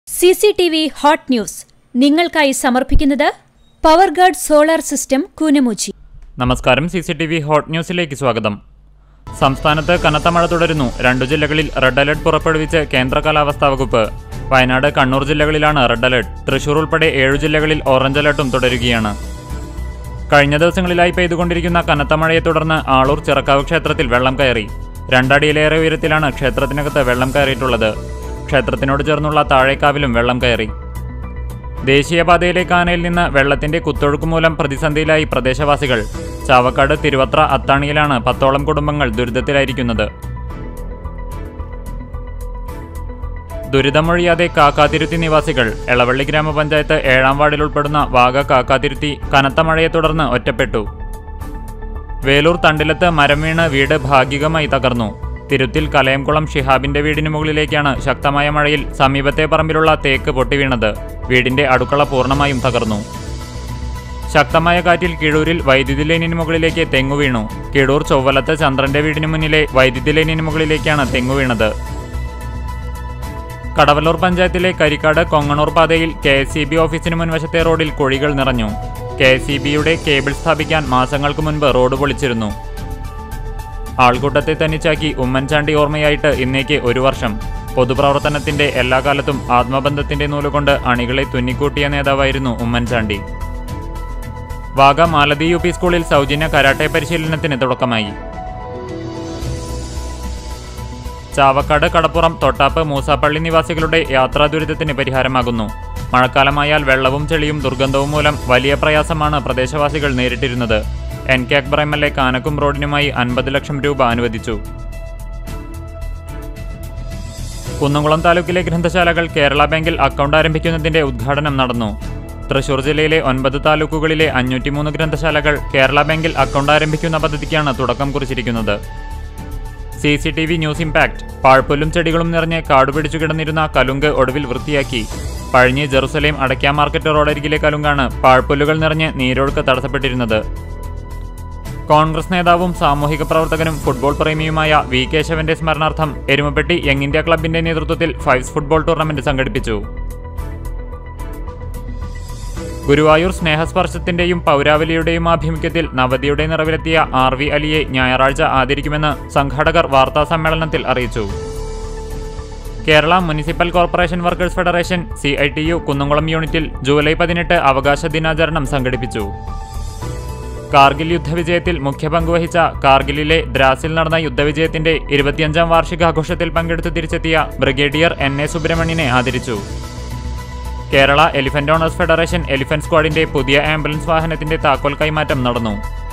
C C T V hot news നിങ്ങൾക്കായി സമർപ്പിക്കുന്നത് power guard solar system Koonamuchi നമസ്കാരം C C T V hot ന്യൂസിലേക്ക് സ്വാഗതം സംസ്ഥാനത്ത് കനത്ത മഴ തുടരുന്നു രണ്ടു ജില്ലകളിൽ റെഡ് അലർട്ട് പുറപ്പെടുവിച്ച് കേന്ദ്ര കാലാവസ്ഥാ വകുപ്പ് വയനാട് കണ്ണൂർ ജില്ലകളിലാണ് റെഡ് അലർട്ട് തൃശൂർ ഉൾപ്പെടെ ഏഴു ജില്ലകളിൽ ഓറഞ്ച് അലർട്ടും തുടരുകയാണ് കഴിഞ്ഞ ദിവസങ്ങളിലായി പെയ്തുകൊണ്ടിരിക്കുന്ന കനത്ത മഴയെ തുടർന്ന് ആളൂർ ചിറക്കാവ് ക്ഷേത്രത്തിൽ വെള്ളം കയറി രണ്ടടിയിലേറെ ഉയരത്തിലാണ് ക്ഷേത്രത്തിനകത്ത് വെള്ളം കയറിയിട്ടുള്ളത് ക്ഷേത്രത്തിനോട് ചേർന്നുള്ള താഴേക്കാവിലും വെള്ളം കയറി ദേശീയപാതയിലെ കാനയിൽ നിന്ന് വെള്ളത്തിന്റെ കുത്തൊഴുക്ക് മൂലം പ്രതിസന്ധിയിലായി പ്രദേശവാസികൾ ചാവക്കാട് തിരുവത്ര അത്താണിയിലാണ് പത്തോളം കുടുംബങ്ങൾ ദുരിതത്തിലായിരിക്കുന്നത് ദുരിതമൊഴിയാതെ കാക്കാതിരുത്തി നിവാസികൾ എളവള്ളി ഗ്രാമപഞ്ചായത്ത് ഏഴാം വാർഡിൽ ഉൾപ്പെടുന്ന വാഗ കാക്കാതിരുത്തി കനത്ത മഴയെ തുടർന്ന് ഒറ്റപ്പെട്ടു വേലൂർ തണ്ടിലത്ത് മരം വീണ് വീട് ഭാഗികമായി തകർന്നു തിരുത്തിൽ കലയംകുളം ഷിഹാബിന്റെ വീടിന് മുകളിലേക്കാണ് ശക്തമായ മഴയിൽ സമീപത്തെ പറമ്പിലുള്ള തേക്ക് പൊട്ടിവീണത് വീടിന്റെ അടുക്കള പൂർണ്ണമായും തകർന്നു ശക്തമായ കാറ്റിൽ കിഴൂരിൽ വൈദ്യുതി ലൈനിന് മുകളിലേക്ക് തെങ്ങു വീണു കിഴൂർ ചൊവ്വലത്ത് ചന്ദ്രന്റെ വീടിന് മുന്നിലെ വൈദ്യുതി ലൈനിന് മുകളിലേക്കാണ് തെങ്ങു വീണത് കടവല്ലൂർ പഞ്ചായത്തിലെ കരിക്കാട് കൊങ്ങണൂർ പാതയിൽ കെ എസ് സി ബി ഓഫീസിന് മുൻവശത്തെ റോഡിൽ കുഴികൾ നിറഞ്ഞു കെ എസ് സി ബിയുടെ കേബിൾ സ്ഥാപിക്കാൻ മാസങ്ങൾക്ക് മുൻപ് റോഡ് പൊളിച്ചിരുന്നു ആൾക്കൂട്ടത്തെ തന്നിച്ചാക്കി ഉമ്മൻചാണ്ടി ഓർമ്മയായിട്ട് ഇന്നേക്ക് ഒരു വർഷം പൊതുപ്രവർത്തനത്തിന്റെ എല്ലാ കാലത്തും ആത്മബന്ധത്തിന്റെ നൂലുകൊണ്ട് അണികളെ തുന്നിക്കൂട്ടിയ നേതാവായിരുന്നു ഉമ്മൻചാണ്ടി വാഗ മാലതി യു പി സ്കൂളിൽ സൗജന്യ കരാട്ടെ പരിശീലനത്തിന് തുടക്കമായി ചാവക്കാട് കടപ്പുറം തൊട്ടാപ്പ് മൂസാപ്പള്ളി നിവാസികളുടെ യാത്രാ ദുരിതത്തിന് പരിഹാരമാകുന്നു മഴക്കാലമായാൽ വെള്ളവും ചെളിയും ദുർഗന്ധവും മൂലം വലിയ പ്രയാസമാണ് പ്രദേശവാസികൾ നേരിട്ടിരുന്നത് N K Akbar M L A കാനക്കും റോഡിനുമായി അൻപത് ലക്ഷം രൂപ അനുവദിച്ചു കുന്നംകുളം താലൂക്കിലെ ഗ്രന്ഥശാലകൾ കേരള ബാങ്കിൽ അക്കൗണ്ട് ആരംഭിക്കുന്നതിന്റെ ഉദ്ഘാടനം നടന്നു തൃശൂർ ജില്ലയിലെ ഒൻപത് താലൂക്കുകളിലെ അഞ്ഞൂറ്റിമൂന്ന് ഗ്രന്ഥശാലകൾ കേരള ബാങ്കിൽ അക്കൗണ്ട് ആരംഭിക്കുന്ന പദ്ധതിക്കാണ് തുടക്കം കുറിച്ചിരിക്കുന്നത് C C T V news impact പാഴ്പുല്ലും ചെടികളും നിറഞ്ഞ് കാടുപിടിച്ചു കിടന്നിരുന്ന കലുങ്ക് ഒടുവിൽ വൃത്തിയാക്കി പഴഞ്ഞി ജെറുസലേം അടയ്ക്ക മാർക്കറ്റ് റോഡരികിലെ കലുങ്കാണ് പാഴ്പുല്ലുകൾ നിറഞ്ഞ് നീരൊഴുക്ക് തടസ്സപ്പെട്ടിരുന്നത് കോൺഗ്രസ് നേതാവും സാമൂഹിക പ്രവർത്തകനും ഫുട്ബോൾ പ്രേമിയുമായ വി കേശവന്റെ സ്മരണാർത്ഥം എരുമപ്പെട്ടി യങ് ഇന്ത്യ ക്ലബിന്റെ നേതൃത്വത്തിൽ ഫൈവ്സ് ഫുട്ബോൾ ടൂർണമെന്റ് സംഘടിപ്പിച്ചു ഗുരുവായൂർ സ്നേഹസ്പർശത്തിന്റെയും പൗരാവലിയുടെയും ആഭിമുഖ്യത്തിൽ നവതിയുടെ നിറവിലെത്തിയ ആർ വി അലിയെ ഞായറാഴ്ച ആദരിക്കുമെന്ന് സംഘാടകർ വാർത്താ സമ്മേളനത്തിൽ അറിയിച്ചു Kerala municipal corporation workers federation C I T U Kunnamkulam യൂണിറ്റിൽ ജൂലൈ പതിനെട്ട് അവകാശ ദിനാചരണം സംഘടിപ്പിച്ചു കാർഗിൽ യുദ്ധവിജയത്തിൽ മുഖ്യ പങ്കുവഹിച്ച കാർഗിലിലെ ദ്രാസിൽ നടന്ന യുദ്ധവിജയത്തിന്റെ ഇരുപത്തിയഞ്ചാം വാർഷികാഘോഷത്തിൽ പങ്കെടുത്ത് തിരിച്ചെത്തിയ ബ്രിഗേഡിയർ എൻ എ സുബ്രഹ്മണ്യനെ ആദരിച്ചു Kerala elephant owners federation elephant സ്ക്വാഡിന്റെ പുതിയ ആംബുലൻസ് വാഹനത്തിന്റെ താക്കോൽ കൈമാറ്റം നടന്നു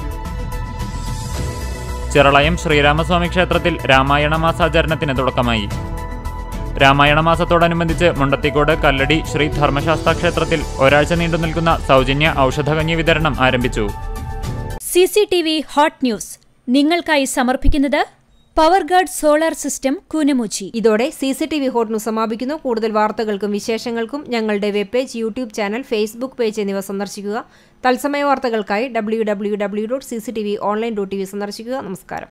ചിറളയം ശ്രീരാമസ്വാമി ക്ഷേത്രത്തിൽ രാമായണ മാസാചരണത്തിന് തുടക്കമായി രാമായണ മാസത്തോടനുബന്ധിച്ച് മുണ്ടത്തിക്കോട് കല്ലടി ശ്രീ ധർമ്മശാസ്ത്ര ക്ഷേത്രത്തിൽ ഒരാഴ്ച നീണ്ടു നിൽക്കുന്ന സൗജന്യ ഔഷധകഞ്ഞി വിതരണം ആരംഭിച്ചു C C T V hot news നിങ്ങൾക്കായി സമർപ്പിക്കുന്നത് power guard solar system Koonamuchi ഇതോടെ C C T V hot news സമാപിക്കുന്നു കൂടുതൽ വാർത്തകൾക്കും വിശേഷങ്ങൾക്കും ഞങ്ങളുടെ web page YouTube channel Facebook page എന്നിവ സന്ദർശിക്കുക തത്സമയ വാർത്തകൾക്കായി W W W dot C C T V online dot T V സന്ദർശിക്കുക നമസ്കാരം